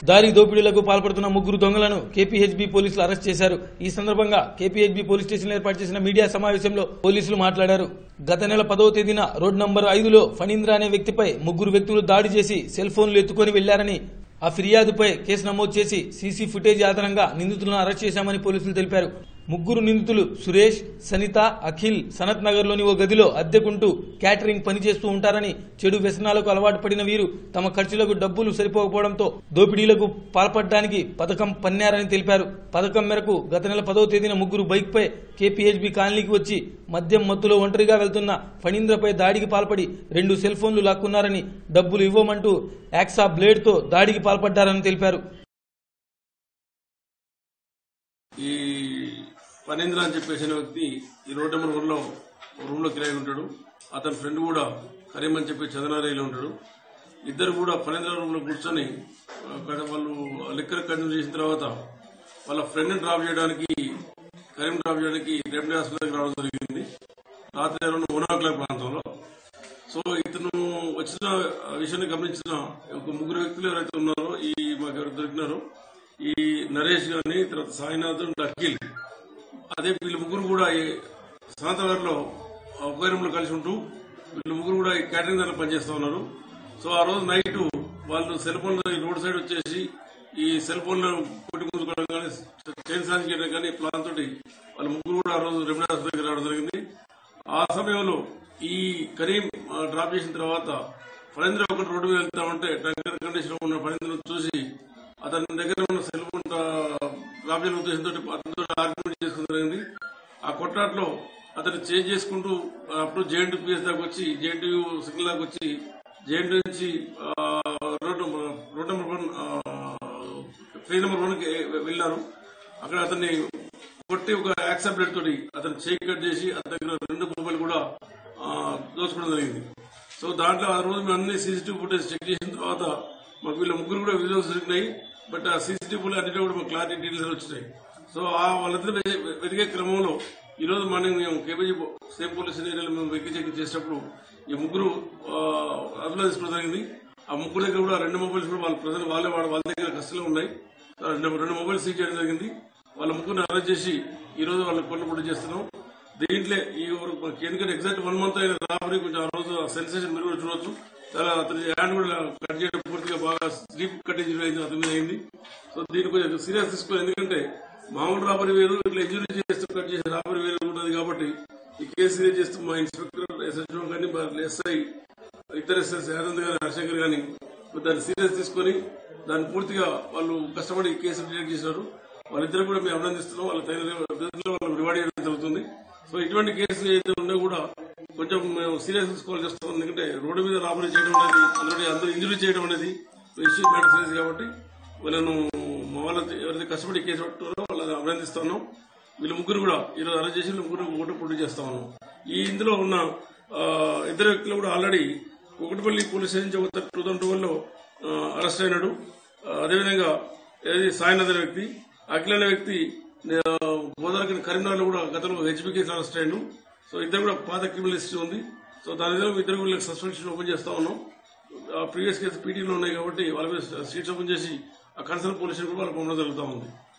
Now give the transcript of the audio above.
దారి దోపిడీలకు పాల్పడుతున్న ముగ్గురు దొంగలను కేపీహెచ్బీ పోలీసులు అరెస్ట్ చేశారు ఈ సందర్భంగా కేపీహెచ్బీ పోలీస్ స్టేషన్ ఏర్పాటు చేసిన మీడియా సమావేశంలో పోలీసులు మాట్లాడారు గత నెల పదవ తేదీన రోడ్ నంబర్ ఐదులో ఫణీంద్ర అనే వ్యక్తిపై ముగ్గురు వ్యక్తులు దాడి చేసి సెల్ ఫోన్లు ఎత్తుకొని వెళ్లారని ఆ ఫిర్యాదుపై కేసు నమోదు చేసి సీసీ ఫుటేజ్ ఆధారంగా నిందితులను అరెస్ట్ చేశామని పోలీసులు తెలిపారు ముగ్గురు నిందితులు సురేష్ సనిత అఖిల్ సనత్ నగర్ లోని ఓ గదిలో అద్దెకుంటూ క్యాటరింగ్ పనిచేస్తూ ఉంటారని చెడు వ్యసనాలకు అలవాటు పడిన వీరు తమ ఖర్చులకు డబ్బులు సరిపోకపోవడంతో దోపిడీలకు పాల్పడడానికి పథకం పన్నారని తెలిపారు పథకం మేరకు గత నెల పదవ తేదీన ముగ్గురు బైక్ పై కేపీహెచ్బీ కాలనీకి వచ్చి మద్యం మత్తులో ఒంటరిగా వెళ్తున్న ఫణీంద్రపై దాడికి పాల్పడి రెండు సెల్ ఫోన్లు లాక్కున్నారని డబ్బులు ఇవ్వమంటూ యాక్సా బ్లేడ్ తో దాడికి పాల్పడ్డారని తెలిపారు ఈ ఫణీంద్ర అని చెప్పేసిన వ్యక్తి ఈ రోడ్ నెంబర్ వన్ లో రూమ్ లో కిరాయి ఉంటాడు అతని ఫ్రెండ్ కూడా కరీం అని చెప్పి చందనారేలో ఉంటాడు ఇద్దరు కూడా ఫణీంద్ర రూమ్ లో కూర్చొని ఆ, అక్కడ వాళ్ళు లిక్కర్ కన్జ్యూమ్ చేసిన తర్వాత వాళ్ళ ఫ్రెండ్ డ్రాప్ చేయడానికి కరీం డ్రాప్ చేయడానికి రెమెడీ హాస్పిటల్కి రావడం జరిగింది రాత్రి అరౌండ్ వన్ ఓ క్లాక్ ప్రాంతంలో సో ఇతను వచ్చిన విషయాన్ని గమనించిన ఒక ముగ్గురు వ్యక్తులు ఎవరైతే ఉన్నారో ఈ మాకు ఎవరు దొరికినారో ఈ నరేష్ గాని తర్వాత సాయినాథ్ అండ్ అఖిల్ అదే వీళ్ళు ముగ్గురు కూడా ఈ సాంతనగర్ లో ఒకే రూమ్ లో కలిసి ఉంటూ వీళ్ళు ముగ్గురు కూడా ఈ క్యాటరింగ్ దగ్గర పనిచేస్తా ఉన్నారు సో ఆ రోజు నైట్ వాళ్ళు సెల్ ఫోన్ రోడ్ సైడ్ వచ్చేసి ఈ సెల్ ఫోన్ కొట్టి ముందుకోవడం కానీ చైన్ సాంగ్ చేయడం కానీ ప్లాన్ తోటి వాళ్ళ ముగ్గురు కూడా ఆ రోజు రెమెడీ హాస్పిటల్కి రావడం జరిగింది ఆ సమయంలో ఈ కరీం ఆ, డ్రాప్ చేసిన తర్వాత ఫణేంద్ర ఒకటి రోడ్డు మీద వెళ్తా ఉంటే టంకర్ కండిషన్ లో ఉన్న ఫణేంద్ర చూసి అతని దగ్గర ఉన్న సెల్ ఫోన్ డ్రాప్ చేయడం ఉద్దేశంతో అతనితో ఆర్గ్యుమెంట్ చేసుకోవడం జరిగింది ఆ కొట్లాట్లో అతను చేంజ్ చేసుకుంటూ అప్పుడు జేఎన్టీ పిఎస్ దాకా వచ్చి జేఎన్టీ సిగ్నల్ దాకా వచ్చి జేఎన్టీ నుంచి ఆ, road road number one three number one కి వెళ్ళారు అక్కడ అతన్ని కొట్టి ఒక యాక్సెప్ట్ తోటి అతను చేయి కట్ చేసి అతని దగ్గర రెండు మొబైల్ కూడా ఆ, దోచుకోవడం జరిగింది సో దాంట్లో ఆ రోజు మేము అన్ని సీసీటీవీ ఫుటేజ్ చెక్ చేసిన తర్వాత మాకు వీళ్ళ ముగ్గురు కూడా విజువల్స్ దొరికినాయి బట్ ఆ సీసీటీవీ అన్నిటి కూడా మాకు క్లారిటీ డీటెయిల్స్ వచ్చినాయి సో ఆ వాళ్ళందరూ వె- వెతికే క్రమంలో ఈ రోజు మార్నింగ్ మేము కేబీజీ సేమ్ పోలీస్ ఏరియాలో మేము వెక్కి చెక్ చేసేటప్పుడు ఈ ముగ్గురు ఆ, అదుపులో తీసుకోవడం జరిగింది ఆ ముగ్గురు దగ్గర కూడా రెండు మొబైల్స్ కూడా వాళ్ళ ప్రజలు వాళ్ళే వాళ్ళ వాళ్ళ దగ్గర కష్టంలో ఉన్నాయి సో రెండు రెండు మొబైల్స్ సీజ్ చేయడం జరిగింది వాళ్ళ ముగ్గురిని అరెస్ట్ చేసి ఈ రోజు వాళ్ళకి పనులు కూడా చేస్తున్నాం దీంట్లో ఈ ఊరు- మనకి ఎందుకంటే ఎగ్జాక్ట్ వన్ మంత్ అయిన రాబడి కొంచెం ఆ రోజు సెన్సేషన్ మీరు కూడా చూడొచ్చు చాలా అతని హ్యాండ్ కూడా కట్ చేయడం పూర్తిగా బాగా స్లీప్ కట్ ఇంజరీ అయింది అతని మీద అయింది సో దీన్ని కొంచెం సీరియస్ తీసుకోవాలి ఎందుకంటే మామూలు రాబడి వేరు ఇట్లా ఇంజరీ చేస్తూ కట్ చేసే రాబడి వేరు ఉంటుంది కాబట్టి ఈ కేసు సీరియస్ చేస్తూ మా ఇన్స్పెక్టర్ ఎస్ఎస్ఓ కానీ మా ఎస్ఐ ఇతర ఎస్ఎస్ ఆనంద్ గాని హర్షంకర్ గాని దాన్ని సీరియస్ తీసుకొని దాన్ని పూర్తిగా వాళ్ళు కష్టపడి ఈ కేసు డిటెక్ట్ చేసినారు వాళ్ళిద్దరు కూడా మేము అభినందిస్తున్నాం వాళ్ళ తగిన పద్ధతిలో వాళ్ళకి రివార్డ్ చేయడం జరుగుతుంది సో ఇటువంటి కేసులు ఏదైతే ఉన్నా కూడా కొంచెం మేము సీరియస్ తీసుకోవాల్సి వస్తాం ఎందుకంటే రోడ్డు మీద రాబడి చేయడం అనేది అందరూ అందరూ ఇంజరీ చేయడం అనేది ఇష్యూ మ్యాటర్ సీరియస్ కాబట్టి వాళ్ళను మా వాళ్ళ ఎవరైతే కష్టపడి ఈ కేసు పట్టుకున్నారో వాళ్ళని అభినందిస్తున్నాం వీళ్ళు ముగ్గురు కూడా ఈరోజు అరెస్ట్ చేసి వీళ్ళు ముగ్గురు ఓటు పోటీ చేస్తా ఉన్నాం ఈ ఇందులో ఉన్న ఆ, ఇద్దరు వ్యక్తులు కూడా already Okatipalli police station two thousand twelve లో అరెస్ట్ అయినాడు ఆ, అదేవిధంగా ఏది సాయినాథ్ అనే వ్యక్తి అఖిల్ అనే వ్యక్తి గోదావరి కరీంనగర్ లో కూడా గతంలో హెచ్పీ కేసు అరెస్ట్ అయ్యాడు సో ఇద్దరు కూడా పాత క్రిమినల్ హిస్టరీ ఉంది సో దాని మీద ఇద్దరు కూడా సస్పెన్షన్ ఓపెన్ చేస్తా ఉన్నాం ప్రీవియస్ కేసు పీటీలో ఉన్నాయి కాబట్టి వాళ్ళ మీద సీట్స్ ఓపెన్ చేసి ఆ కన్సర్న్ పోలీసులు కూడా వాళ్ళకి పంపడం జరుగుతూ ఉంది